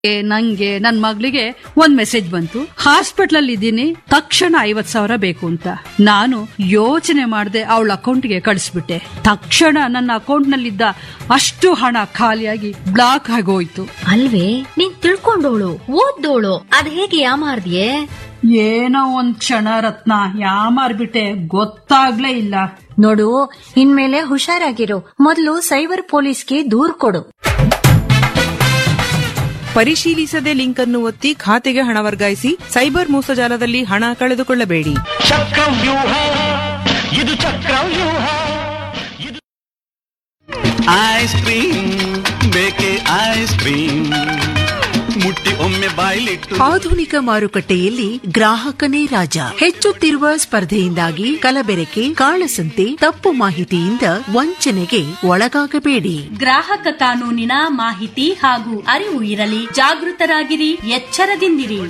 ಏ, ನಂಗೆ ನನ್ ಮಗಳಿಗೆ ಒಂದ್ ಮೆಸೇಜ್ ಬಂತು ಹಾಸ್ಪಿಟಲ್ ಅಲ್ಲಿ ಇದ್ದೀನಿ ತಕ್ಷಣ ಐವತ್ ಸಾವಿರ ಬೇಕು ಅಂತ ನಾನು ಯೋಚನೆ ಮಾಡದೆ ಅವಳ ಅಕೌಂಟ್ಗೆ ಕಳಿಸ್ಬಿಟ್ಟೆ ತಕ್ಷಣ ನನ್ನ ಅಕೌಂಟ್ ನಲ್ಲಿದ್ದ ಅಷ್ಟು ಹಣ ಖಾಲಿಯಾಗಿ ಬ್ಲಾಕ್ ಆಗೋಯ್ತು ಅಲ್ವೇ ನೀನ್ ತಿಳ್ಕೊಂಡೋಳು ಓದ್ದೋಳು ಅದ್ ಹೇಗೆ ಯಾಮಾರ್ದಿಯೇ ಏನೋ ಒಂದ್ ಕ್ಷಣ ರತ್ನ ಯಾಮಾರ್ಬಿಟ್ಟೆ ಗೊತ್ತಾಗ್ಲೇ ಇಲ್ಲ ನೋಡು ಇನ್ಮೇಲೆ ಹುಷಾರಾಗಿರು ಮೊದಲು ಸೈಬರ್ ಪೊಲೀಸ್ಗೆ ದೂರ್ ಕೊಡು ಪರಿಶೀಲಿಸದೆ ಲಿಂಕ್ ಅನ್ನು ಒತ್ತಿ ಖಾತೆಗೆ ಹಣ ವರ್ಗಾಯಿಸಿ ಸೈಬರ್ ಮೋಸಜಾಲದಲ್ಲಿ ಹಣ ಕಳೆದುಕೊಳ್ಳಬೇಡಿ ಚಕ್ರವ್ಯೂಹ ಇದು ಚಕ್ರವ್ಯೂಹ ಇದು ಐಸ್ ಕ್ರೀಮ್ ಬೇಕೆ ಐಸ್ ಕ್ರೀಮ್ ಮುಟ್ಟಿ ಒಮ್ಮೆ ಬಾಯ್ಲಿಟ್ಟು ಆಧುನಿಕ ಮಾರುಕಟ್ಟೆಯಲ್ಲಿ ಗ್ರಾಹಕನೇ ರಾಜ ಹೆಚ್ಚುತ್ತಿರುವ ಸ್ಪರ್ಧೆಯಿಂದಾಗಿ ಕಲಬೆರಕೆ ಕಾಳಸಂತೆ ತಪ್ಪು ಮಾಹಿತಿಯಿಂದ ವಂಚನೆಗೆ ಒಳಗಾಗಬೇಡಿ ಗ್ರಾಹಕ ಕಾನೂನಿನ ಮಾಹಿತಿ ಹಾಗೂ ಅರಿವು ಇರಲಿ ಜಾಗೃತರಾಗಿರಿ ಎಚ್ಚರದಿಂದಿರಿ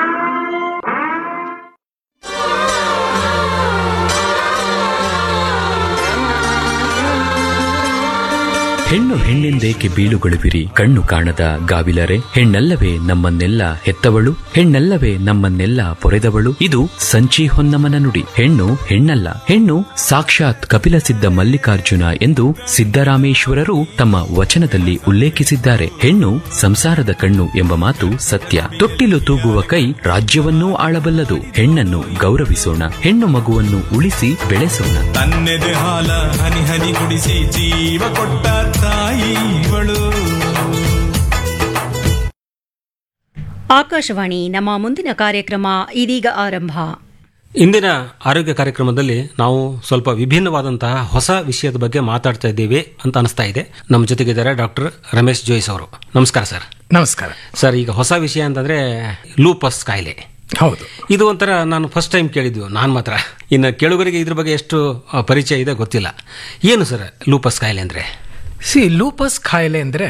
ಹೆಣ್ಣು ಹೆಣ್ಣೆಂದೇಕೆ ಬೀಳುಗೊಳುವಿರಿ ಕಣ್ಣು ಕಾಣದ ಗಾವಿಲರೆ ಹೆಣ್ಣಲ್ಲವೇ ನಮ್ಮನ್ನೆಲ್ಲ ಹೆತ್ತವಳು ಹೆಣ್ಣಲ್ಲವೇ ನಮ್ಮನ್ನೆಲ್ಲ ಪೊರೆದವಳು ಇದು ಸಂಚಿ ಹೊನ್ನಮನ ನುಡಿ ಹೆಣ್ಣು ಹೆಣ್ಣಲ್ಲ ಹೆಣ್ಣು ಸಾಕ್ಷಾತ್ ಕಪಿಲ ಸಿದ್ಧ ಮಲ್ಲಿಕಾರ್ಜುನ ಎಂದು ಸಿದ್ದರಾಮೇಶ್ವರರು ತಮ್ಮ ವಚನದಲ್ಲಿ ಉಲ್ಲೇಖಿಸಿದ್ದಾರೆ ಹೆಣ್ಣು ಸಂಸಾರದ ಕಣ್ಣು ಎಂಬ ಮಾತು ಸತ್ಯ ತೊಟ್ಟಿಲು ತೂಗುವ ಕೈ ರಾಜ್ಯವನ್ನೂ ಆಳಬಲ್ಲದು ಹೆಣ್ಣನ್ನು ಗೌರವಿಸೋಣ ಹೆಣ್ಣು ಮಗುವನ್ನು ಉಳಿಸಿ ಬೆಳೆಸೋಣ ತನ್ನೆದೆ ಹಾಲ ಹನಿ ಹನಿ ಕುಡಿಸಿ ಜೀವ ಕೊಟ್ಟ ತಾಯಿ ಇವಳು ಆಕಾಶವಾಣಿ ನಮ್ಮ ಮುಂದಿನ ಕಾರ್ಯಕ್ರಮ ಇದೀಗ ಆರಂಭ ಇಂದಿನ ಆರೋಗ್ಯ ಕಾರ್ಯಕ್ರಮದಲ್ಲಿ ನಾವು ಸ್ವಲ್ಪ ವಿಭಿನ್ನವಾದಂತಹ ಹೊಸ ವಿಷಯದ ಬಗ್ಗೆ ಮಾತಾಡ್ತಾ ಇದ್ದೇವೆ ಅಂತ ಅನಿಸ್ತಾ ಇದೆ ನಮ್ಮ ಜೊತೆಗಿದ್ದಾರೆ ಡಾಕ್ಟರ್ ರಮೇಶ್ ಜೋಯ್ಸ್ ಅವರು ನಮಸ್ಕಾರ ಸರ್ ನಮಸ್ಕಾರ ಸರ್ ಈಗ ಹೊಸ ವಿಷಯ ಅಂತಂದ್ರೆ ಲೂಪಸ್ ಕಾಯಿಲೆ ಹೌದು ಇದು ಒಂಥರ ನಾನು ಫಸ್ಟ್ ಟೈಮ್ ಕೇಳಿದ್ವಿ ನಾನು ಮಾತ್ರ ಇನ್ನು ಕೇಳುಗರಿಗೆ ಇದ್ರ ಬಗ್ಗೆ ಎಷ್ಟು ಆ, ಪರಿಚಯ ಇದೆ ಗೊತ್ತಿಲ್ಲ ಏನು ಸರ್ ಲೂಪಸ್ ಕಾಯಿಲೆ ಅಂದ್ರೆ ಸಿ ಲೂಪಸ್ ಕಾಯಿಲೆ ಅಂದರೆ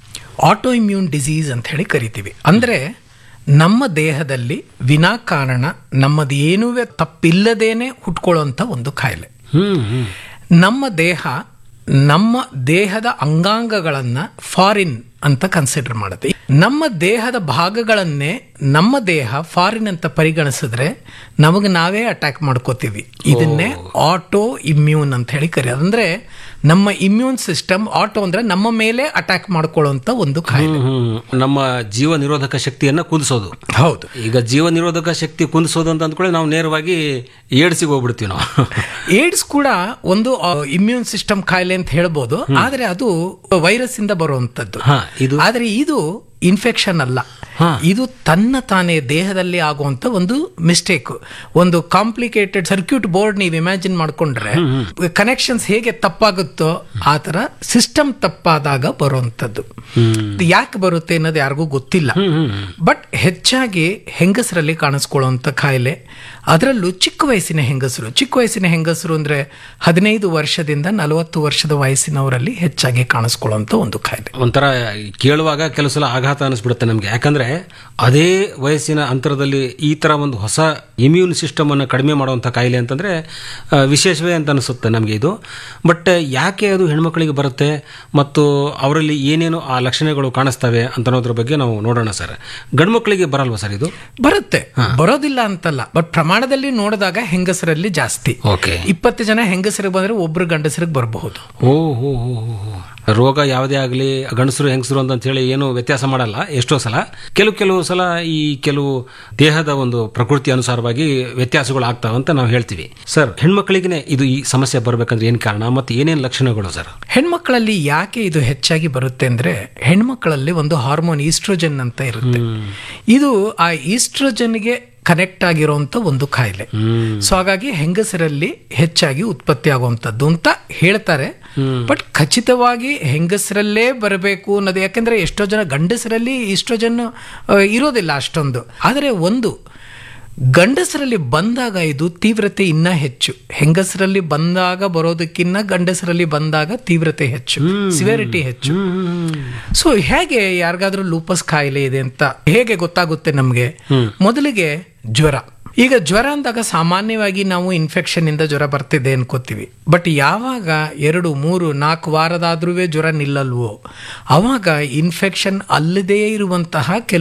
ಆಟೋ ಇಮ್ಯೂನ್ ಡಿಸೀಸ್ ಅಂತ ಹೇಳಿ ಕರಿತೀವಿ ಅಂದರೆ ನಮ್ಮ ದೇಹದಲ್ಲಿ ವಿನಾಕಾರಣ ನಮ್ಮದು ಏನೂ ತಪ್ಪಿಲ್ಲದೇನೆ ಹುಟ್ಕೊಳ್ಳೋಂಥ ಒಂದು ಕಾಯಿಲೆ ಹ್ಮ್ ಹ್ಮ್ ನಮ್ಮ ದೇಹ ನಮ್ಮ ದೇಹದ ಅಂಗಾಂಗಗಳನ್ನು ಫಾರಿನ್ ಅಂತ ಕನ್ಸಿಡರ್ ಮಾಡುತ್ತೆ ನಮ್ಮ ದೇಹದ ಭಾಗಗಳನ್ನೇ ನಮ್ಮ ದೇಹ ಫಾರಿನ್ ಅಂತ ಪರಿಗಣಿಸಿದ್ರೆ ನಮಗೆ ನಾವೇ ಅಟ್ಯಾಕ್ ಮಾಡ್ಕೋತೀವಿ ಇದನ್ನೇ ಆಟೋ ಇಮ್ಯೂನ್ ಅಂತ ಹೇಳಿ ಕರೆಯೋದು ಅಂದ್ರೆ ನಮ್ಮ ಇಮ್ಯೂನ್ ಸಿಸ್ಟಮ್ ಆಟೋ ಅಂದ್ರೆ ನಮ್ಮ ಮೇಲೆ ಅಟ್ಯಾಕ್ ಮಾಡ್ಕೊಳ್ಳುವಂತ ಒಂದು ಕಾಯಿಲೆ ಹ್ಮ್ ನಮ್ಮ ಜೀವ ನಿರೋಧಕ ಶಕ್ತಿಯನ್ನ ಕುದಿಸೋದು ಹೌದು ಈಗ ಜೀವ ನಿರೋಧಕ ಶಕ್ತಿ ಕುದಿಸೋದು ಅಂತ ಅಂದ್ಕೊಳ್ಳಿ ನಾವು ನೇರವಾಗಿ ಏಡ್ಸಿಗೆ ಹೋಗ್ಬಿಡ್ತೀವಿ ನಾವು ಏಡ್ಸ್ ಕೂಡ ಒಂದು ಇಮ್ಯೂನ್ ಸಿಸ್ಟಮ್ ಕಾಯಿಲೆ ಅಂತ ಹೇಳ್ಬೋದು ಆದ್ರೆ ಅದು ವೈರಸ್ ಇಂದ ಬರುವಂತದ್ದು ಹಾ, ಇದು ಆದ್ರೆ ಇದು ಇನ್ಫೆಕ್ಷನ್ ಅಲ್ಲ ಇದು ತನ್ನ ತಾನೇ ದೇಹದಲ್ಲಿ ಆಗುವಂತ ಒಂದು ಮಿಸ್ಟೇಕ್ ಒಂದು ಕಾಂಪ್ಲಿಕೇಟೆಡ್ ಸರ್ಕ್ಯೂಟ್ ಬೋರ್ಡ್ ನೀವು ಇಮ್ಯಾಜಿನ್ ಮಾಡ್ಕೊಂಡ್ರೆ ಕನೆಕ್ಷನ್ಸ್ ಹೇಗೆ ತಪ್ಪಾಗುತ್ತೋ ಆ ತರ ಸಿಸ್ಟಮ್ ತಪ್ಪಾದಾಗ ಬರುವಂತದ್ದು ಇದು ಯಾಕೆ ಬರುತ್ತೆ ಅನ್ನೋದು ಯಾರಿಗೂ ಗೊತ್ತಿಲ್ಲ ಬಟ್ ಹೆಚ್ಚಾಗಿ ಹೆಂಗಸರಲ್ಲಿ ಕಾಣಿಸ್ಕೊಳ್ಳುವಂತ ಕಾಯಿಲೆ ಅದರಲ್ಲೂ ಚಿಕ್ಕ ವಯಸ್ಸಿನ ಹೆಂಗಸರು ಚಿಕ್ಕ ವಯಸ್ಸಿನ ಹೆಂಗಸರು ಅಂದ್ರೆ ಹದಿನೈದು ವರ್ಷದಿಂದ ನಲವತ್ತು ವರ್ಷದ ವಯಸ್ಸಿನವರಲ್ಲಿ ಹೆಚ್ಚಾಗಿ ಕಾಣಿಸ್ಕೊಳ್ಳುವಂತ ಒಂದು ಕಾಯಿಲೆ ಒಂಥರ ಕೇಳುವಾಗ ಕೆಲವು ಸಲ ಆಘಾತ ಅನಿಸ್ಬಿಡುತ್ತೆ ನಮಗೆ ಯಾಕಂದ್ರೆ ಅದೇ ವಯಸ್ಸಿನ ಅಂತರದಲ್ಲಿ ಈ ತರ ಒಂದು ಹೊಸ ಇಮ್ಯೂನ್ ಸಿಸ್ಟಮ್ ಅನ್ನು ಕಡಿಮೆ ಮಾಡುವಂಥ ಕಾಯಿಲೆ ಅಂತಂದ್ರೆ ಆ, ವಿಶೇಷವೇ ಅಂತ ಅನಿಸುತ್ತೆ ನಮಗೆ ಇದು ಬಟ್ ಯಾಕೆ ಅದು ಹೆಣ್ಮಕ್ಳಿಗೆ ಬರುತ್ತೆ ಮತ್ತು ಅವರಲ್ಲಿ ಏನೇನು ಆ ಲಕ್ಷಣಗಳು ಕಾಣಿಸ್ತವೆ ಅಂತ ಅನ್ನೋದ್ರ ಬಗ್ಗೆ ನಾವು ನೋಡೋಣ ಸರ್ ಗಂಡ್ಮಕ್ಳಿಗೆ ಬರಲ್ವಾ ಸರ್ ಇದು ಬರುತ್ತೆ ಬರೋದಿಲ್ಲ ಅಂತಲ್ಲ ಬಟ್ ಪ್ರಮಾಣದಲ್ಲಿ ನೋಡಿದಾಗ ಹೆಂಗಸರಲ್ಲಿ ಜಾಸ್ತಿ ಓಕೆ ಇಪ್ಪತ್ತು ಜನ ಹೆಂಗಸರಿಗೆ ಬಂದ್ರೆ ಒಬ್ರು ಗಂಡಸರಿಗೆ ಬರಬಹುದು ಓ ಹೋ ಹೋ ಹೋ ಹೋ. ರೋಗ ಯಾವುದೇ ಆಗಲಿ ಗಂಡಸರು ಹೆಂಗಸರು ಅಂತ ಹೇಳಿ ಏನು ವ್ಯತ್ಯಾಸ ಮಾಡಲ್ಲ ಎಷ್ಟೋ ಸಲ ಕೆಲವು ಕೆಲವು ಸಲ ಈ ಕೆಲವು ದೇಹದ ಒಂದು ಪ್ರಕೃತಿ ಅನುಸಾರವಾಗಿ ವ್ಯತ್ಯಾಸಗಳು ಆಗ್ತಾವ ಅಂತ ನಾವು ಹೇಳ್ತೀವಿ ಸರ್ ಹೆಣ್ಮಕ್ಳಿಗೆ ಇದು ಈ ಸಮಸ್ಯೆ ಬರ್ಬೇಕಂದ್ರೆ ಏನ್ ಕಾರಣ ಮತ್ತೆ ಏನೇನು ಲಕ್ಷಣಗಳು ಸರ್ ಹೆಣ್ಮಕ್ಳಲ್ಲಿ ಯಾಕೆ ಇದು ಹೆಚ್ಚಾಗಿ ಬರುತ್ತೆ ಅಂದ್ರೆ ಹೆಣ್ಮಕ್ಳಲ್ಲಿ ಒಂದು ಹಾರ್ಮೋನ್ ಈಸ್ಟ್ರೋಜನ್ ಅಂತ ಇರುತ್ತೆ ಇದು ಆ ಈಸ್ಟ್ರೋಜನ್ಗೆ ಕನೆಕ್ಟ್ ಆಗಿರುವಂತ ಒಂದು ಕಾಯಿಲೆ ಸೊ ಹಾಗಾಗಿ ಹೆಂಗಸರಲ್ಲಿ ಹೆಚ್ಚಾಗಿ ಉತ್ಪತ್ತಿ ಆಗುವಂಥದ್ದು ಅಂತ ಹೇಳ್ತಾರೆ ಬಟ್ ಖಚಿತವಾಗಿ ಹೆಂಗಸರಲ್ಲೇ ಬರಬೇಕು ಅನ್ನೋದು ಯಾಕೆಂದ್ರೆ ಎಷ್ಟೋ ಜನ ಗಂಡಸರಲ್ಲಿ ಈಸ್ಟ್ರೋಜನ್ ಆ, ಇರೋದಿಲ್ಲ ಅಷ್ಟೊಂದು ಆದರೆ ಒಂದು ಗಂಡಸರಲ್ಲಿ ಬಂದಾಗ ಇದು ತೀವ್ರತೆ ಇನ್ನ ಹೆಚ್ಚು ಹೆಂಗಸರಲ್ಲಿ ಬಂದಾಗ ಬರೋದಕ್ಕಿನ್ನ ಗಂಡಸರಲ್ಲಿ ಬಂದಾಗ ತೀವ್ರತೆ ಹೆಚ್ಚು ಸಿವಿಯರಿಟಿ ಹೆಚ್ಚು ಸೊ ಹೇಗೆ ಯಾರಿಗಾದ್ರೂ ಲೂಪಸ್ ಕಾಯಿಲೆ ಇದೆ ಅಂತ ಹೇಗೆ ಗೊತ್ತಾಗುತ್ತೆ ನಮಗೆ ಮೊದಲಿಗೆ ಜ್ವರ ಈಗ ಜ್ವರ ಅಂದಾಗ ಸಾಮಾನ್ಯವಾಗಿ ನಾವು ಇನ್ಫೆಕ್ಷನ್ ಇಂದ ಜ್ವರ ಬರ್ತಿದೆ ಅನ್ಕೋತೀವಿ ಬಟ್ ಯಾವಾಗ ಎರಡು ಮೂರು ನಾಲ್ಕು ವಾರದಾದ್ರೂ ಜ್ವರ ನಿಲ್ಲಲ್ವೋ ಅವಾಗ ಇನ್ಫೆಕ್ಷನ್ ಅಲ್ಲದೇ ಇರುವಂತಹ ಕೆಲವು